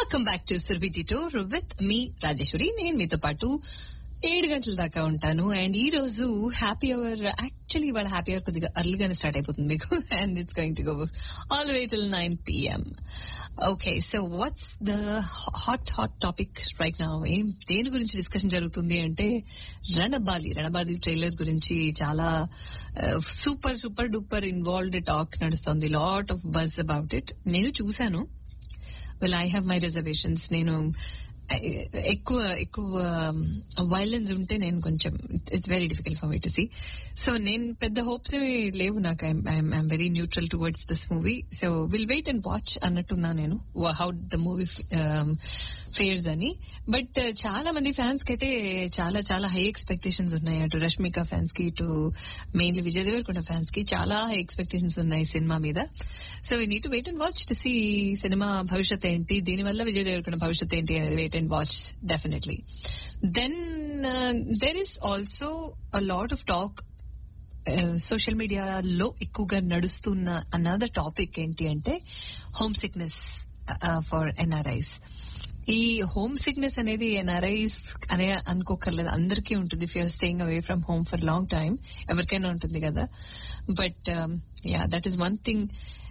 Welcome back to సుర్బిటి tour with మీ రాజేశ్వరి నేను మీతో పాటు ఏడు గంటల దాకా ఉంటాను అండ్ ఈ రోజు హ్యాపీ అవర్ యాక్చువల్లీ వాళ్ళ హ్యాపీ అవర్ కొద్దిగా అర్లీగానే స్టార్ట్ అయిపోతుంది మీకు and it's going to go all way till nine PM okay so what's the hot hot topic right నా ఏం దేని గురించి డిస్కషన్ జరుగుతుంది అంటే రణబాలి రణబాలి ట్రైలర్ గురించి చాలా super super duper involved talk నడుస్తుంది lot of buzz about it నేను చూశాను well I have my reservations నేను ఎక్కువ ఎక్కువ వైలెన్స్ ఉంటే నేను కొంచెం it's very difficult for me to see so నేను పెద్ద హోప్స్ ఏమి లేవు నాకు I'm very neutral towards this movie so will wait and watch అన్నట్టున్నా నేను హౌ ద మూవీ ఫేర్స్ అని బట్ చాలా మంది ఫ్యాన్స్ కి అయితే చాలా చాలా హై ఎక్స్పెక్టేషన్స్ ఉన్నాయి అటు రష్మిక ఫ్యాన్స్ కి ఇటు మెయిన్లీ విజయ్ దేవరకొండ ఫ్యాన్స్ కి చాలా హై ఎక్స్పెక్టేషన్స్ ఉన్నాయి సినిమా మీద so we need to wait and watch to see cinema భవిష్యత్ ఏంటి దీనివల్ల విజయ్ దేవరకొండ భవిష్యత్ ఏంటి అనేది wait and watch definitely then there is also a lot of talk social మీడియాలో ఎక్కువగా నడుస్తున్న అనదర్ టాపిక్ ఏంటి అంటే హోమ్ సిక్నెస్ ఫర్ ఎన్ఆర్ఐస్ ఈ హోమ్ సిక్నెస్ అనేది ఎన్ఆర్ఐస్ అనే అనుకోకర్లేదు అందరికీ ఉంటుంది if you're staying away from home for long time ఎవరికైనా ఉంటుంది కదా but yeah that is one thing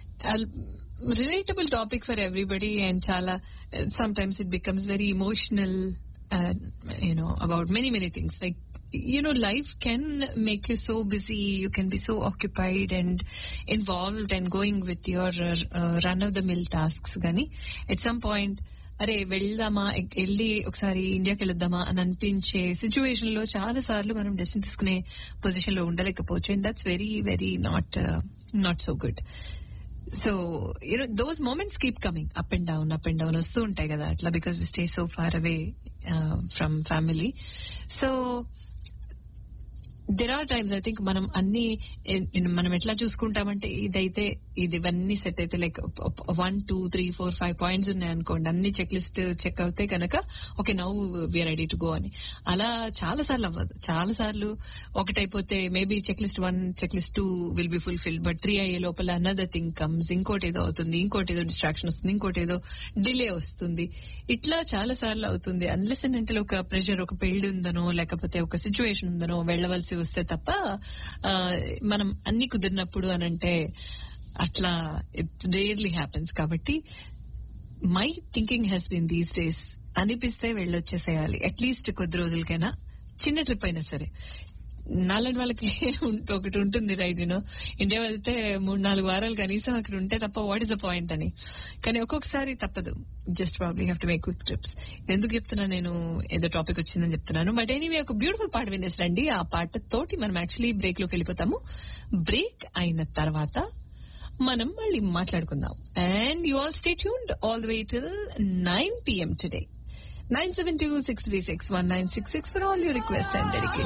relatable topic for everybody and చాలా sometimes it becomes very emotional you know about many many things like you know, life can make you so busy. You can be so occupied and involved and going with your uh, run of the mill tasks. Gani, at some point, అరే వెళ్దామా వెళ్ళి ఒకసారి ఇండియాకి వెళ్దామా అని అనిపించే situation లో చాలా సార్లు మనం డెసిషన్ తీసుకునే పొజిషన్ లో ఉండలేకపోవచ్చు and that's very very not not so good so you know those moments keep coming up and down up and down వస్తూ ఉంటాయి కదా అట్లా because we stay so far away from family so there are times I think మనం అన్ని మనం ఎట్లా చూసుకుంటామంటే ఇదైతే ఇది ఇవన్నీ సెట్ అయితే like one two three four five points ఉన్నాయి అనుకోండి అన్ని చెక్ లిస్ట్ చెక్ అవుతే కనుక okay now we're ready to go అని అలా చాలా సార్లు అవ్వదు చాలా సార్లు ఒకటైపోతే maybe checklist one checklist two will be fulfil but three అయ్యే లోపల అనదర్ థింగ్ కమ్స్ ఇంకోటి ఏదో అవుతుంది ఇంకోటి ఏదో డిస్ట్రాక్షన్ వస్తుంది ఇంకోటి ఏదో డిలే వస్తుంది ఇట్లా చాలా సార్లు అవుతుంది అన్లెస్ అంటే ఒక ప్రెషర్ ఒక పెళ్లి ఉందనో లేకపోతే ఒక సిచ్యువేషన్ ఉందనో వెళ్లవలసి వస్తే తప్ప మనం అన్ని కుదిరినప్పుడు అని అంటే అట్లా ఇట్ రియర్లీ హ్యాపెన్స్ కాబట్టి my thinking has been these days అనిపిస్తే వెళ్ళొచ్చేసేయాలి అట్లీస్ట్ కొద్ది రోజులకైనా చిన్న ట్రిప్ అయినా సరే నాలాంటి వాళ్ళకి ఒకటి ఉంటుంది రైట్ యూనో ఇండియా వెళ్తే మూడు నాలుగు వారాలు కనీసం అక్కడ ఉంటే తప్ప వాట్ ఇస్ ద పాయింట్ అని కానీ ఒక్కొక్కసారి తప్పదు just probably have to make quick trips ఎందుకు చెప్తున్నా నేను ఏదో టాపిక్ వచ్చిందని చెప్తున్నాను బట్ ఎనీవే ఒక బ్యూటిఫుల్ పాట వినేసి రండి ఆ పాట తోటి మనం యాక్చువల్లీ బ్రేక్ లోకి వెళ్ళిపోతాము బ్రేక్ అయిన తర్వాత మనం మళ్ళీ మాట్లాడుకుందాం and you all stay tuned all the way till nine PM today nine seven two six three six one nine six six for all your request and dedication